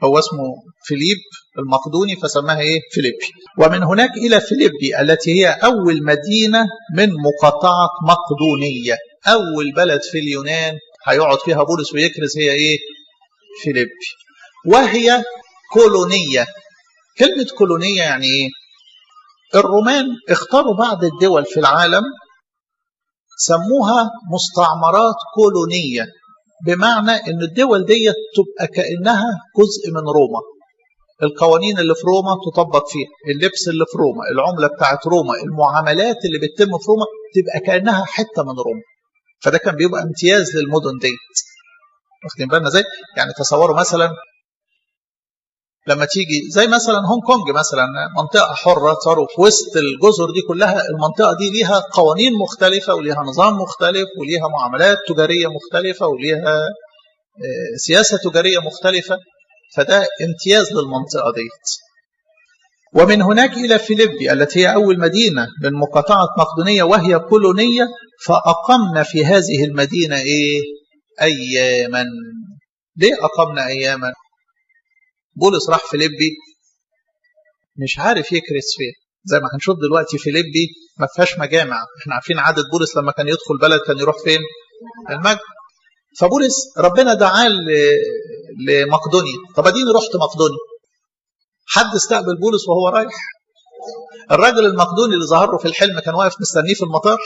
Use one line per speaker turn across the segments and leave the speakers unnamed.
هو اسمه فيليب المقدوني فسماها ايه فيليبي ومن هناك الى فيليبي التي هي اول مدينه من مقاطعه مقدونيه اول بلد في اليونان هيقعد فيها بولس ويكرز هي ايه فيليبي وهي كولونيه كلمه كولونيه يعني ايه الرومان اختاروا بعض الدول في العالم سموها مستعمرات كولونيه بمعنى ان الدول دي تبقى كانها جزء من روما القوانين اللي في روما تطبق فيها اللبس اللي في روما العمله بتاعت روما المعاملات اللي بتتم في روما تبقى كانها حته من روما فده كان بيبقى امتياز للمدن ديت واخدين بالنا ازاي يعني تصوروا مثلا لما تيجي زي مثلا هونج كونج مثلا منطقه حره تصوروا في وسط الجزر دي كلها المنطقه دي ليها قوانين مختلفه وليها نظام مختلف وليها معاملات تجاريه مختلفه وليها سياسه تجاريه مختلفه فده امتياز للمنطقه ديت ومن هناك الى فيليبي التي هي اول مدينه من مقاطعه مقدونيه وهي كولونيه فاقمنا في هذه المدينه ايه اياما ليه اقمنا اياما بولس راح فيليبي مش عارف يكرس فين زي ما هنشوف دلوقتي فيليبي ما فيهاش مجامع احنا عارفين عدد بولس لما كان يدخل بلد كان يروح فين المجد فبولس ربنا دعاه لمقدونيا طب اديني رحت مقدونيا حد استقبل بولس وهو رايح الراجل المقدوني اللي ظهر له في الحلم كان واقف مستنيه في المطار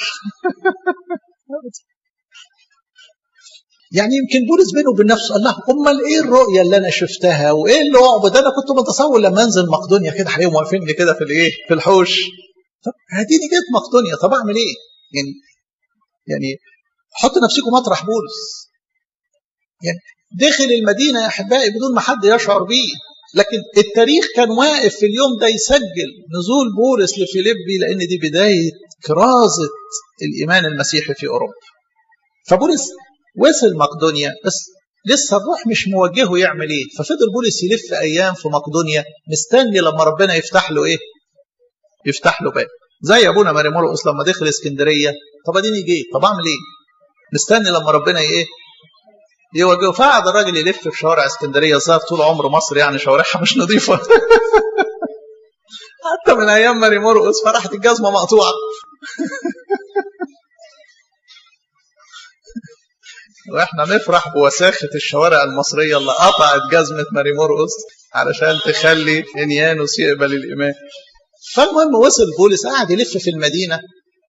يعني يمكن بولس بينه وبين نفسه الله امال ايه الرؤيه اللي انا شفتها وايه اللي اعبد انا كنت متصور لما انزل مقدونيا كده هلاقيهم واقفين لي كده في الايه في الحوش طب هديني جيت مقدونيا طب اعمل ايه يعني يعني حط نفسكم مطرح بولس يعني دخل المدينه يا احبائي بدون ما حد يشعر بيه لكن التاريخ كان واقف في اليوم ده يسجل نزول بولس لفيليبي لان دي بدايه كرازه الايمان المسيحي في اوروبا فبولس وصل مقدونيا بس لسه الروح مش موجهه يعمل ايه ففضل بولس يلف ايام في مقدونيا مستني لما ربنا يفتح له ايه يفتح له باب زي ابونا ماري مرقس لما دخل اسكندريه طب اديني جيت طب اعمل ايه مستني لما ربنا ايه يوجهه فقعد الراجل يلف في شوارع اسكندريه ظهر طول عمر مصر يعني شوارعها مش نظيفه حتى من ايام ماري مرقس فراحت الجزمه مقطوعه واحنا نفرح بوساخه الشوارع المصريه اللي قطعت جزمه ماري مرقس علشان تخلي انيانوس يقبل الايمان فالمهم وصل بولس قعد يلف في المدينه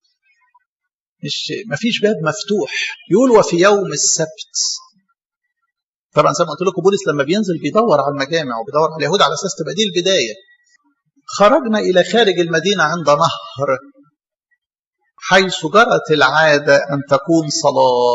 مش مفيش باب مفتوح يقول وفي يوم السبت طبعا زي ما قلت لكم بولس لما بينزل بيدور على المجامع وبيدور على اليهود على اساس تبقى دي البدايه خرجنا الى خارج المدينه عند نهر حيث جرت العاده ان تكون صلاه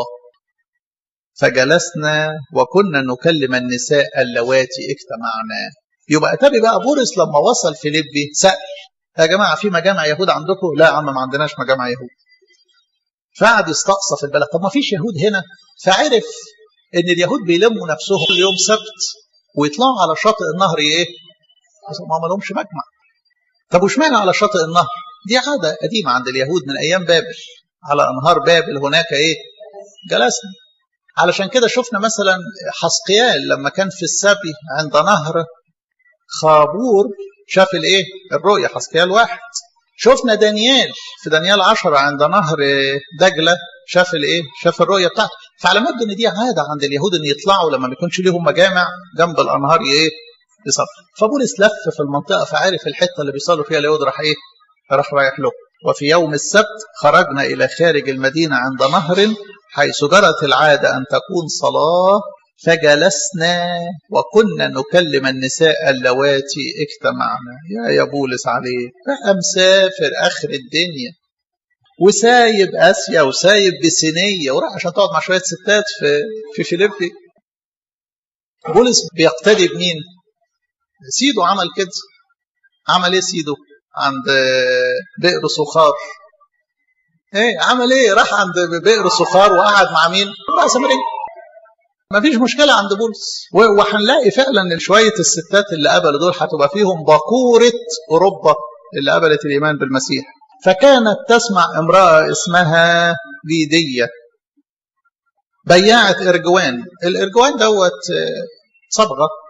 فجلسنا وكنا نكلم النساء اللواتي اجتمعنا يبقى اتابي بقى بولس لما وصل فيليبي سأل يا جماعه في مجامع يهود عندكم؟ لا يا عم ما عندناش مجامع يهود. فقعد يستقصى في البلد طب ما فيش يهود هنا فعرف ان اليهود بيلموا نفسهم كل يوم سبت ويطلعوا على شاطئ النهر ايه؟ ما لهمش مجمع. طب واشمعنى على شاطئ النهر؟ دي عاده قديمه عند اليهود من ايام بابل على انهار بابل هناك ايه؟ جلسنا علشان كده شفنا مثلا حسقيال لما كان في السبي عند نهر خابور شاف الايه الرؤيا حسقيال واحد شفنا دانيال في دانيال عشرة عند نهر دجلة شاف الايه شاف الرؤيا بتاعته فعلى مبدا ان دي عاده عند اليهود ان يطلعوا لما ما يكونش ليهم مجامع جنب الانهار ايه يصلوا فبولس لف في المنطقه فعرف الحته اللي بيصلوا فيها اليهود راح ايه راح رايح له وفي يوم السبت خرجنا الى خارج المدينه عند نهر حيث جرت العادة أن تكون صلاة فجلسنا وكنا نكلم النساء اللواتي اجتمعنا يا يا بولس عليه بقى مسافر آخر الدنيا وسايب آسيا وسايب بسينية وراح عشان تقعد مع شوية ستات في في فيليبي بولس بيقتدي بمين؟ سيدو عمل كده عمل ايه سيدو؟ عند بئر صخار ايه عمل ايه راح عند بئر صخار وقعد مع مين مع سامريه ما فيش مشكلة عند بولس وهنلاقي فعلا ان شوية الستات اللي قبلوا دول هتبقى فيهم باكورة أوروبا اللي قبلت الإيمان بالمسيح فكانت تسمع امرأة اسمها ليدية بياعة إرجوان الإرجوان دوت صبغة